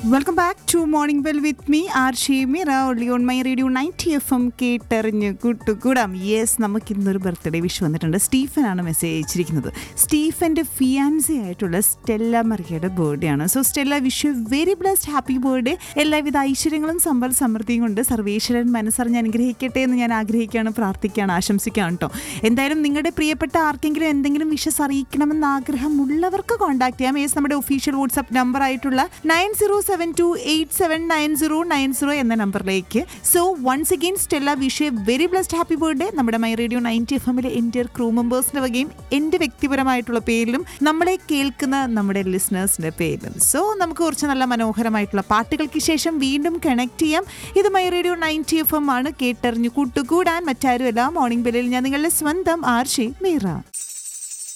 welcome back to morning well with me R Sheemira ഒള്ളി on my radio ninety F M കേട്ടറിഞ്ഞ് കൂട്ടുകൂടാം yes നമുക്ക് ഇന്നൊരു ബർത്ത്ഡേ വിഷ് വന്നിട്ടുണ്ട് സ്റ്റീഫനാണ് മെസ്സേജ് അയച്ചിരിക്കുന്നത് സ്റ്റീഫൻ്റെ ഫിയാൻസി ആയിട്ടുള്ള സ്റ്റെല്ല മറിയയുടെ ബർത്ത്ഡേ ആണ് so Stella wish you very blessed happy birthday എല്ലാവിധ ഐശ്വര്യങ്ങളും സമ്പൽ സമൃദ്ധിയും കൊണ്ട് സർവേശ്വരൻ മനസ്സറിഞ്ഞ് അനുഗ്രഹിക്കട്ടെ എന്ന് ഞാൻ ആഗ്രഹിക്കുകയാണ് പ്രാർത്ഥിക്കുകയാണ് ആശംസിക്കുകയാണ് കേട്ടോ എന്തായാലും നിങ്ങളുടെ പ്രിയപ്പെട്ട ആർക്കെങ്കിലും എന്തെങ്കിലും വിഷസ് അറിയിക്കണമെന്ന് ആഗ്രഹമുള്ളവർക്ക് കോൺടാക്ട് ചെയ്യാം യെസ് നമ്മുടെ ഒഫീഷ്യൽ വാട്സ്ആപ്പ് നമ്പർ ആയിട്ടുള്ള nine zero seven two eight seven nine zero nine zero എന്ന നമ്പറിലേക്ക് so once again Stella wish a very blessed happy birthday നമ്മുടെ മൈ റേഡിയോ നയൻറ്റി എഫ് എമ്മിലെ എൻ്റെ ക്രൂ മെമ്പേഴ്സിൻ്റെ വകയും എൻ്റെ വ്യക്തിപരമായിട്ടുള്ള പേരിലും നമ്മളെ കേൾക്കുന്ന നമ്മുടെ ലിസണേഴ്സിൻ്റെ പേരിലും സോ നമുക്ക് കുറച്ച് നല്ല മനോഹരമായിട്ടുള്ള പാട്ടുകൾക്ക് ശേഷം വീണ്ടും കണക്ട് ചെയ്യാം ഇത് my radio ninety F M ആണ് കേട്ടറിഞ്ഞു കൂട്ടുകൂടാൻ മറ്റാരുമല്ല മോർണിംഗ് ബെല്ലിൽ ഞാൻ നിങ്ങളുടെ സ്വന്തം ആർഷി മീറ